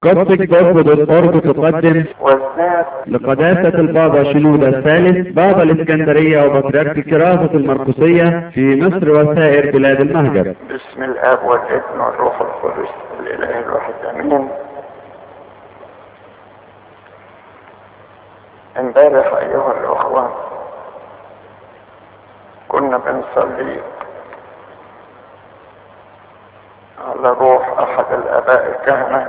قصة جذب الأرض تقدم وزنات لقداسة البابا شنودة الثالث بابا الإسكندرية وبطريرك الكراسة المرقسية في مصر وسائر بلاد المهجر باسم الاب والابن والروح القدس الاله الواحد امين امبارح ايها الاخوه كنا بنصلي على روح احد الاباء الكهنه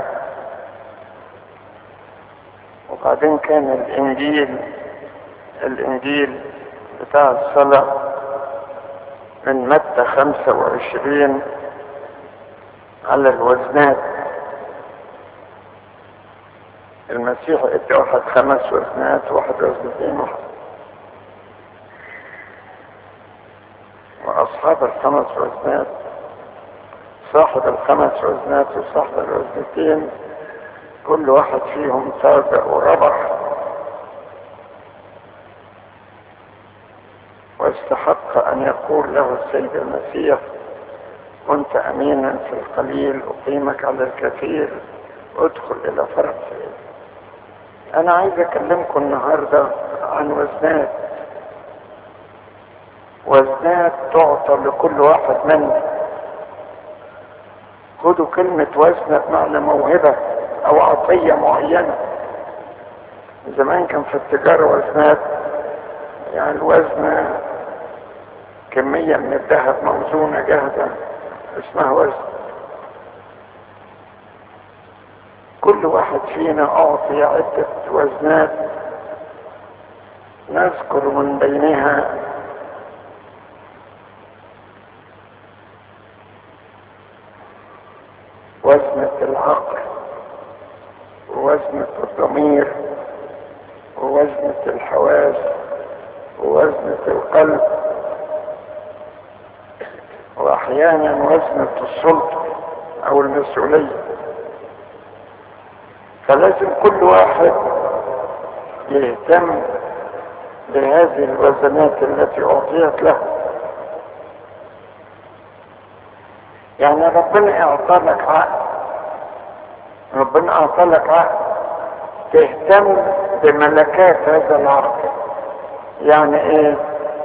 وبعدين كان الانجيل الانجيل بتاع الصلاه من متى خمسة وعشرين على الوزنات المسيح ادى واحد خمس وزنات واحد وزنتين واحد واصحاب الخمس وزنات صاحب الخمس وزنات وصاحب الوزنتين كل واحد فيهم سابق وربح واستحق أن يقول له السيد المسيح كنت أمينا في القليل أقيمك على الكثير ادخل إلى فرح سعيد أنا عايز أكلمكم النهاردة عن وزنات وزنات تعطى لكل واحد منا خدوا كلمة وزنة بمعنى موهبة أو عطية معينة زمان كان في التجارة وزنات يعني الوزن كمية من الذهب موزونة جاهزة اسمها وزن كل واحد فينا أعطي عدة وزنات نذكر من بينها وزنة العقل ووزنة الضمير ووزنة الحواس ووزنة القلب واحيانا وزنة السلطة او المسؤولية فلازم كل واحد يهتم بهذه الوزنات التي اعطيت له يعني ربنا اعطى لك عقل ربنا اعطى لك عقل تهتم بملكات هذا العقل يعني ايه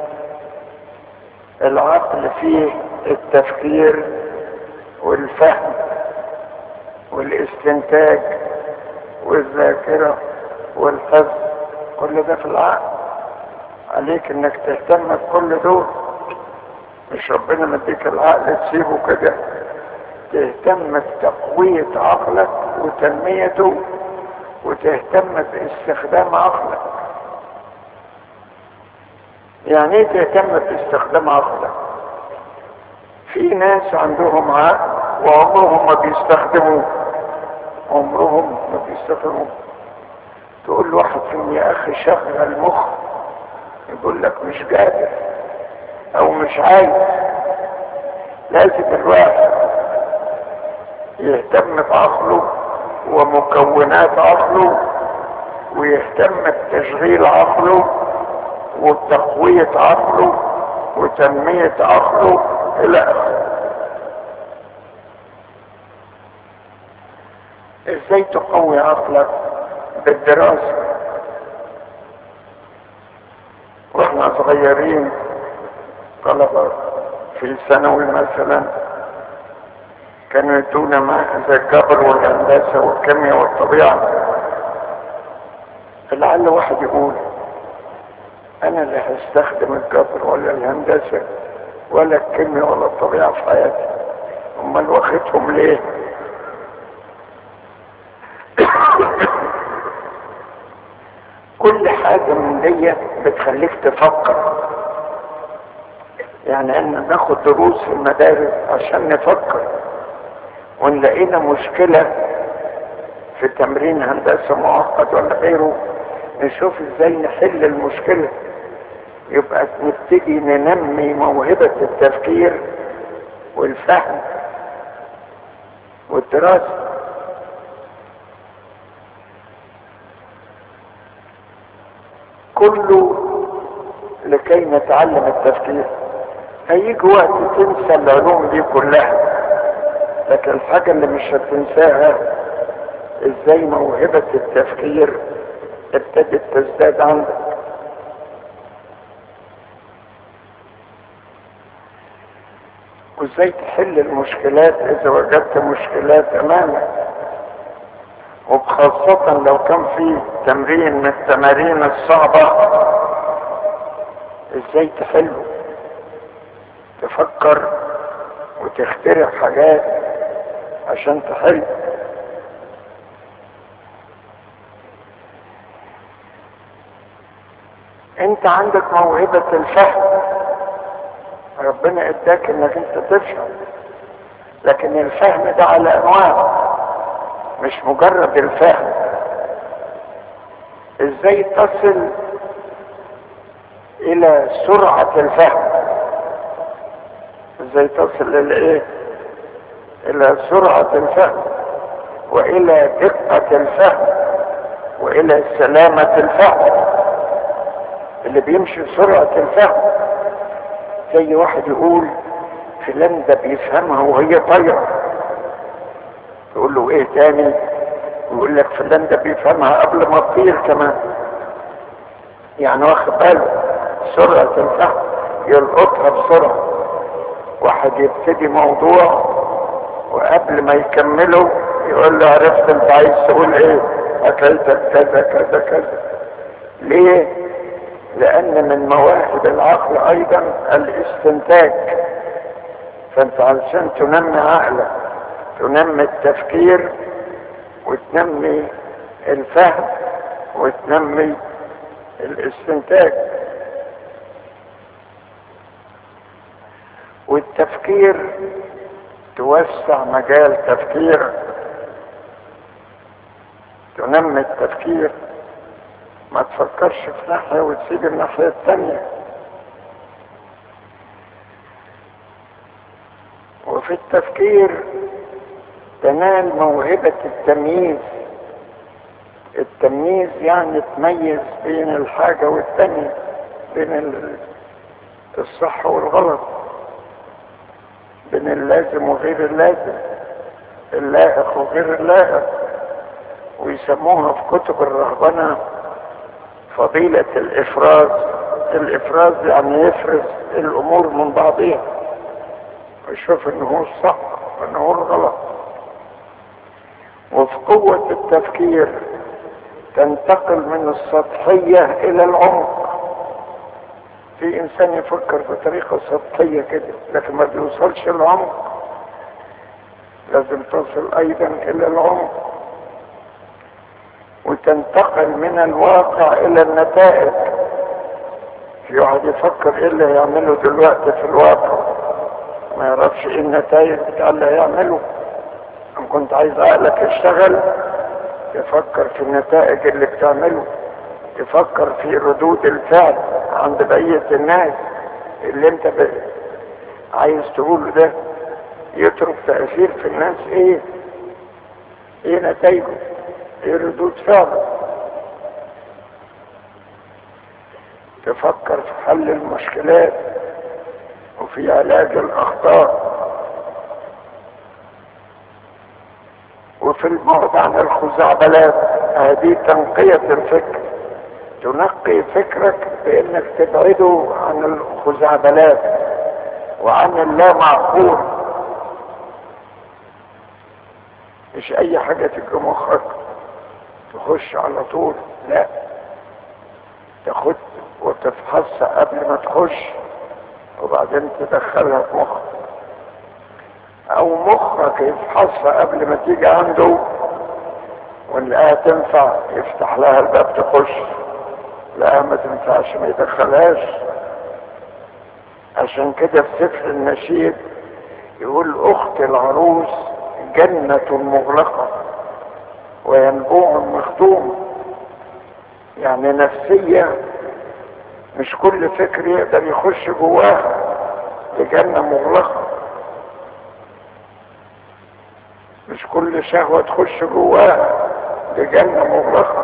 العقل فيه التفكير والفهم والاستنتاج والذاكرة والحفظ كل ده في العقل عليك انك تهتم بكل دول مش ربنا مديك العقل تسيبه كده تهتم بتقوية عقلك وتنميته وتهتم باستخدام عقلك يعني ايه تهتم باستخدام عقلك في ناس عندهم عقل وعمرهم ما بيستخدموه عمرهم ما بيستخدموه تقول واحد فيهم يا اخي شغل مخ يقول لك مش قادر او مش عايز لازم الواحد يهتم بعقله ومكونات عقله ويهتم بتشغيل عقله وتقوية عقله وتنمية عقله إلى آخره إزاي تقوي عقلك بالدراسة وإحنا صغيرين طلبة في الثانوي مثلا كانوا يدونا مع زي الجبر والهندسة والكيمياء والطبيعة فلعل واحد يقول انا لا هستخدم الجبر ولا الهندسة ولا الكيمياء ولا الطبيعة في حياتي امال واخدهم ليه كل حاجة من دي بتخليك تفكر يعني ان ناخد دروس في المدارس عشان نفكر وان لقينا مشكلة في تمرين هندسة معقد ولا غيره نشوف ازاي نحل المشكلة يبقى نبتدي ننمي موهبة التفكير والفهم والدراسة كله لكي نتعلم التفكير هيجي وقت تنسى العلوم دي كلها لكن الحاجة اللي مش هتنساها ازاي موهبة التفكير ابتدت تزداد عندك وازاي تحل المشكلات اذا وجدت مشكلات امامك وخاصة لو كان في تمرين من التمارين الصعبة ازاي تحله تفكر وتخترع حاجات عشان تحل انت عندك موهبة الفهم ربنا اداك انك انت تفهم لكن الفهم ده على انواع مش مجرد الفهم ازاي تصل الى سرعة الفهم ازاي تصل الى ايه الى سرعة الفهم والى دقة الفهم والى سلامة الفهم اللي بيمشي سرعة الفهم زي واحد يقول فلان ده بيفهمها وهي طايرة يقول له ايه تاني يقول لك فلان ده بيفهمها قبل ما تطير كمان يعني واخد باله سرعة الفهم يلقطها بسرعة واحد يبتدي موضوع وقبل ما يكمله يقول له عرفت انت عايز تقول ايه حكايتك كذا كذا كذا ليه لان من مواهب العقل ايضا الاستنتاج فانت علشان تنمي عقلك تنمي التفكير وتنمي الفهم وتنمي الاستنتاج والتفكير توسع مجال تفكير تنمي التفكير ما تفكرش في ناحية وتسيب الناحية التانية وفي التفكير تنال موهبة التمييز التمييز يعني تميز بين الحاجة والتانية بين الصح والغلط بين اللازم وغير اللازم اللائق وغير اللائق ويسموها في كتب الرهبنه فضيلة الإفراز الإفراز يعني يفرز الأمور من بعضها ويشوف إنه هو الصح وإنه هو الغلط وفي قوة التفكير تنتقل من السطحية إلى العمق في إنسان يفكر بطريقة سطحية كده لكن ما بيوصلش العمق لازم تصل أيضا إلى العمق وتنتقل من الواقع الى النتائج في واحد يفكر ايه اللي هيعمله دلوقتي في الواقع ما يعرفش ايه النتائج بتاع اللي هيعمله ان كنت عايز عقلك يشتغل تفكر في النتائج اللي بتعمله تفكر في ردود الفعل عند بقية الناس اللي انت ب... عايز تقوله ده يترك تأثير في الناس ايه ايه نتائجه ايه ردود فعله تفكر في حل المشكلات وفي علاج الاخطاء وفي البعد عن الخزعبلات هذه تنقية الفكر تنقي فكرك بانك تبعده عن الخزعبلات وعن اللا معقول مش اي حاجة تجي مخك تخش على طول لا تاخد وتفحصها قبل ما تخش وبعدين تدخلها في مخك او مخك يفحصها قبل ما تيجي عنده ونلاقيها تنفع يفتح لها الباب تخش لا ما تنفعش ما يدخلهاش عشان كده في سفر النشيد يقول اخت العروس جنة مغلقة وينبوع مختوم يعني نفسية مش كل فكر يقدر يخش جواها دي جنة مغلقة مش كل شهوة تخش جواها دي جنة مغلقة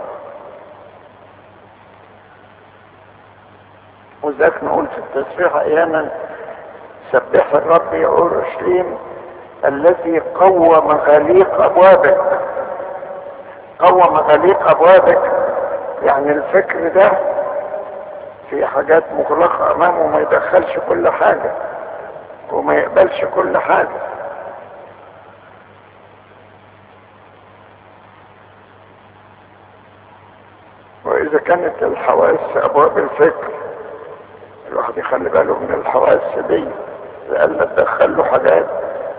وذاك نقول في التسبيح احيانا سبح الرب يا اورشليم الذي قوى مغاليق ابوابك قوم غليق ابوابك يعني الفكر ده في حاجات مغلقة امامه ما يدخلش كل حاجة وما يقبلش كل حاجة واذا كانت الحواس ابواب الفكر الواحد يخلي باله من الحواس دي لألا تدخل له حاجات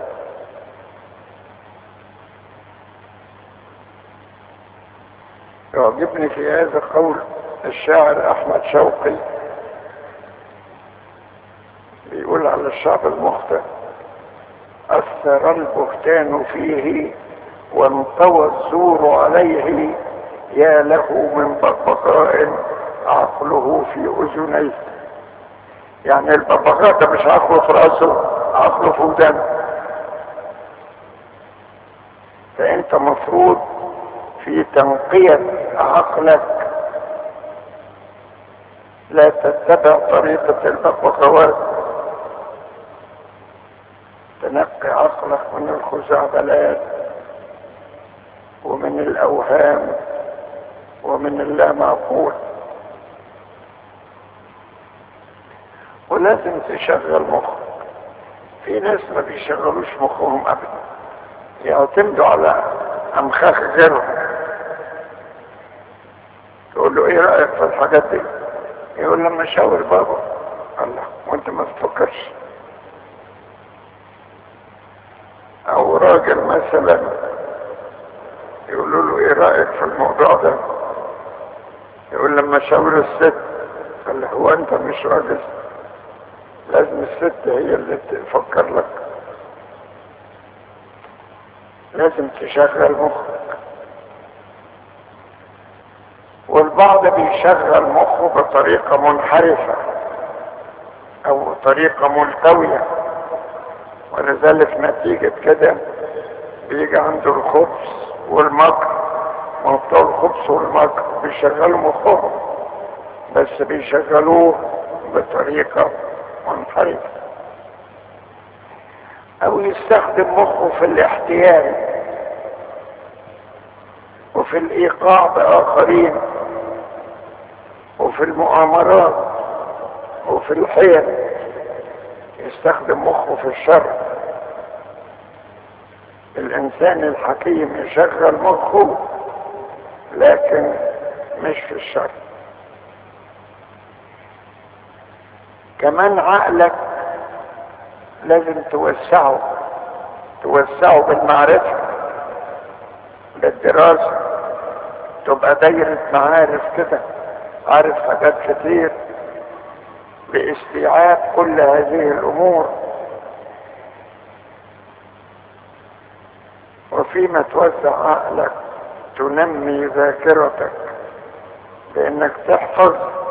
يعجبني في هذا قول الشاعر احمد شوقي بيقول على الشعب المخطئ اثر البهتان فيه وانطوى الزور عليه يا له من ببغاء عقله في اذنيه يعني الببغاء ده مش عقله في راسه عقله في ودانه فانت مفروض في تنقية عقلك لا تتبع طريقة الببغاوات تنقي عقلك من الخزعبلات ومن الأوهام ومن اللامعقول ولازم تشغل مخك في ناس ما بيشغلوش مخهم ابدا يعتمدوا على امخاخ غيرهم تقول له ايه رايك في الحاجات دي يقول لما شاور بابا الله وانت ما تفكرش او راجل مثلا يقولوا له ايه رايك في الموضوع ده يقول لما شاور الست قال له هو انت مش راجل لازم الست هي اللي تفكر لك لازم تشغل مخك والبعض بيشغل مخه بطريقة منحرفة او طريقة ملتوية ولذلك نتيجة كده بيجي عنده الخبز والمكر موضوع الخبز والمكر بيشغلوا مخهم بس بيشغلوه بطريقة منحرفة او يستخدم مخه في الاحتيال وفي الايقاع باخرين وفي المؤامرات وفي الحيل يستخدم مخه في الشر الانسان الحكيم يشغل مخه لكن مش في الشر كمان عقلك لازم توسعه توسعه بالمعرفة بالدراسة تبقى دايرة معارف كده عارف حاجات كتير باستيعاب كل هذه الامور وفيما توسع عقلك تنمي ذاكرتك بانك تحفظ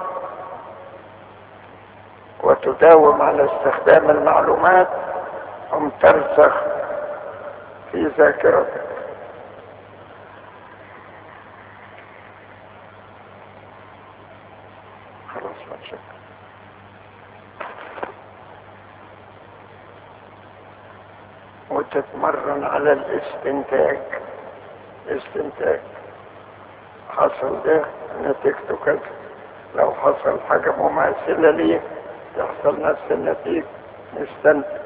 وتداوم على استخدام المعلومات ثم ترسخ في ذاكرتك خلاص ما تشك وتتمرن على الاستنتاج استنتاج حصل ده نتيجته كذا لو حصل حاجة مماثلة ليه يحصل نفس النتيجة نستنتج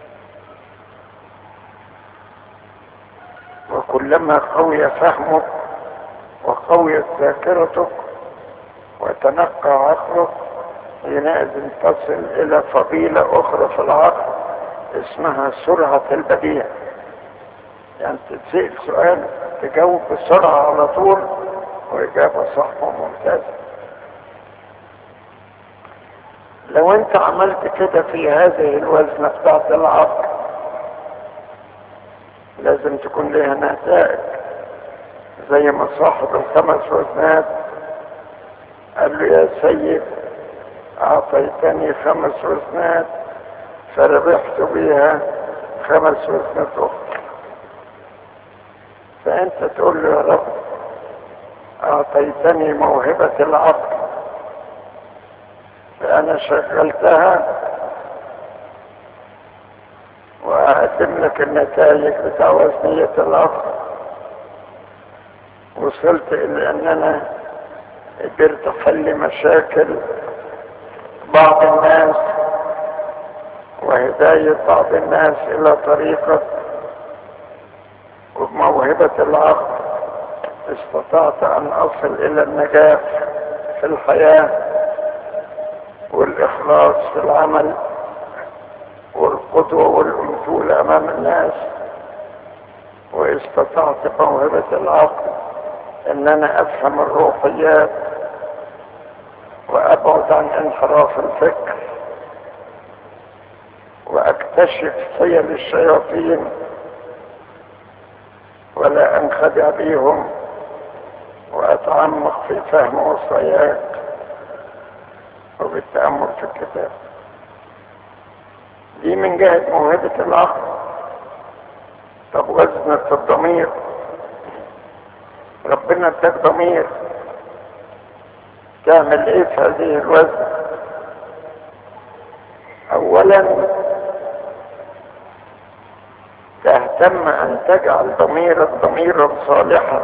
وكلما قوي فهمك وقويت ذاكرتك وتنقى عقلك حينئذ تصل الى فضيلة اخرى في العقل اسمها سرعة البديع يعني تتسأل سؤال تجاوب بسرعة على طول واجابة صح وممتازة لو انت عملت كده في هذه الوزنة بتاعت العقل لازم تكون لها نتائج زي ما صاحب الخمس وزنات قال له يا سيد اعطيتني خمس وزنات فربحت بها خمس وزنات اخرى فانت تقول له يا رب اعطيتني موهبة العقل فانا شغلتها واقدم لك النتائج بتاع وزنية العقل وصلت الى ان انا قدرت احل مشاكل بعض الناس وهداية بعض الناس الى طريقة وبموهبة العقل استطعت ان اصل الى النجاح في الحياة والاخلاص في العمل والقدوة والامثول امام الناس واستطعت موهبة العقل ان انا افهم الروحيات وابعد عن انحراف الفكر واكتشف حيل الشياطين ولا انخدع بيهم واتعمق في فهم وصاياك وبالتأمل في الكتاب دي من جهة موهبة العقل طب وزنة الضمير ربنا اداك ضمير تعمل ايه في هذه الوزن اولا تهتم ان تجعل ضميرك ضميرا صالحا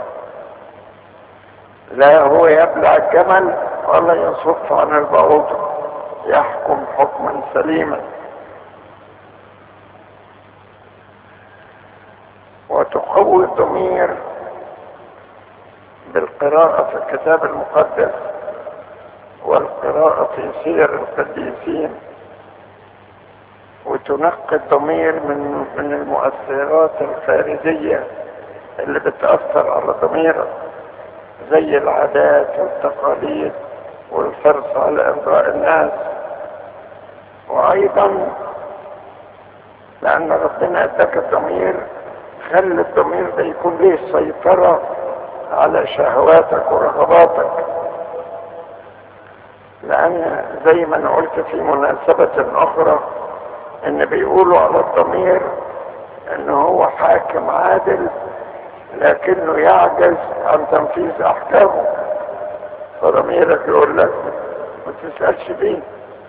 لا هو يبلع الجمل ولا يصف عن البعوضة يحكم حكما سليما وتقوي الضمير بالقراءة في الكتاب المقدس والقراءة في سير القديسين وتنقي الضمير من من المؤثرات الخارجية اللي بتأثر على ضميرك زي العادات والتقاليد والحرص على إرضاء الناس وأيضا لأن ربنا اداك الضمير خلي الضمير ده يكون ليه سيطرة على شهواتك ورغباتك لأن زي ما أنا قلت في مناسبة أخرى إن بيقولوا على الضمير إن هو حاكم عادل لكنه يعجز عن تنفيذ أحكامه فضميرك يقول لك ما تسألش فيه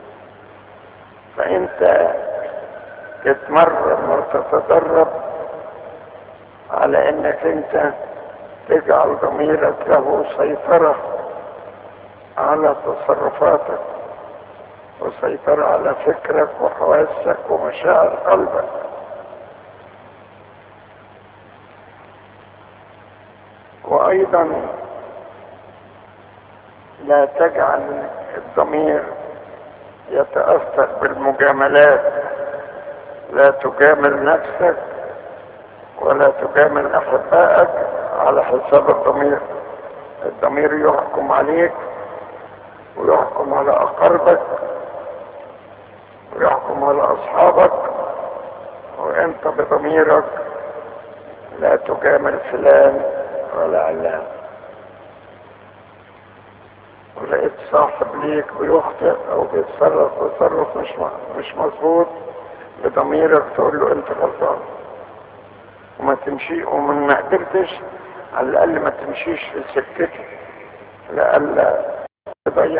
فأنت تتمرن وتتدرب على انك انت تجعل ضميرك له سيطرة على تصرفاتك وسيطرة على فكرك وحواسك ومشاعر قلبك وايضا لا تجعل الضمير يتأثر بالمجاملات لا تجامل نفسك ولا تجامل احبائك على حساب الضمير الضمير يحكم عليك ويحكم على اقربك ويحكم على اصحابك وانت بضميرك لا تجامل فلان ولا علان ولقيت صاحب ليك بيخطئ او بيتصرف تصرف مش مش مظبوط بضميرك تقول له انت غلطان وما تمشي ومن ما قدرتش على الاقل ما تمشيش في سكتي لألا تضيع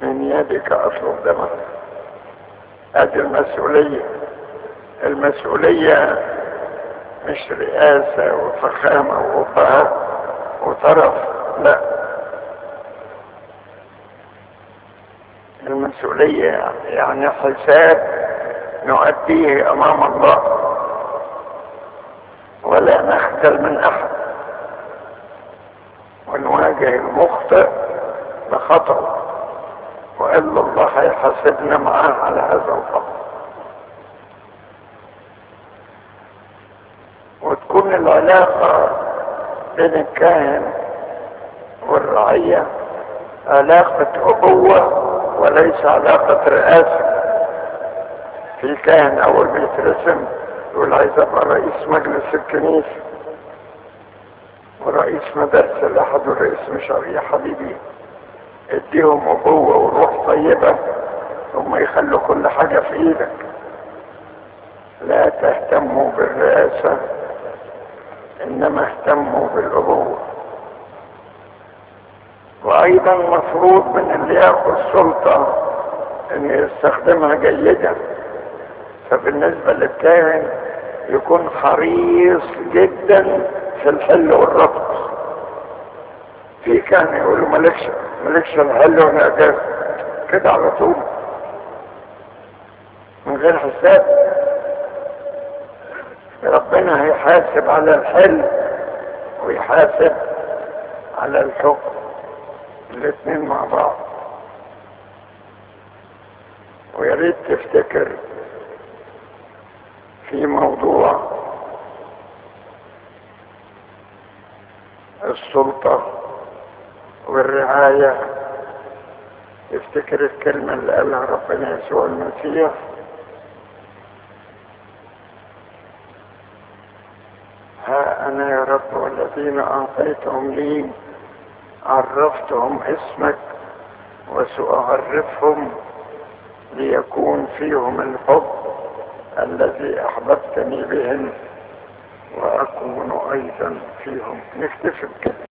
من يدك اطلب دمك ادي المسؤولية المسؤولية مش رئاسة وفخامة ووقار وطرف لا المسؤولية يعني حساب نؤديه امام الله ولا نخجل من احد ونواجه المخطئ بخطأ وإلا الله هيحاسبنا معاه على هذا الخطأ وتكون العلاقة بين الكاهن والرعية علاقة أبوة وليس علاقة رئاسة في كاهن أول بيترسم يقول عايز أبقى رئيس مجلس الكنيسة ورئيس مدرسة الأحد ورئيس مشاريع يا حبيبي اديهم أبوة وروح طيبة ثم يخلوا كل حاجة في إيدك لا تهتموا بالرئاسة إنما اهتموا بالأبوة وأيضا مفروض من اللي ياخذ سلطة إن يستخدمها جيدا فبالنسبة للكاهن يكون حريص جدا في الحل والربط في كان يقولوا مالكش مالكش الحل ولا اجازه كده على طول من غير حساب ربنا هيحاسب على الحل ويحاسب على الحكم الاثنين مع بعض ويا ريت تفتكر في موضوع السلطة والرعاية افتكر الكلمة اللي قالها ربنا يسوع المسيح ها أنا يا رب والذين أعطيتهم لي عرفتهم اسمك وسأعرفهم ليكون فيهم الحب الذي أحببتني بهم وأكون أيضا فيهم نكتفي بكده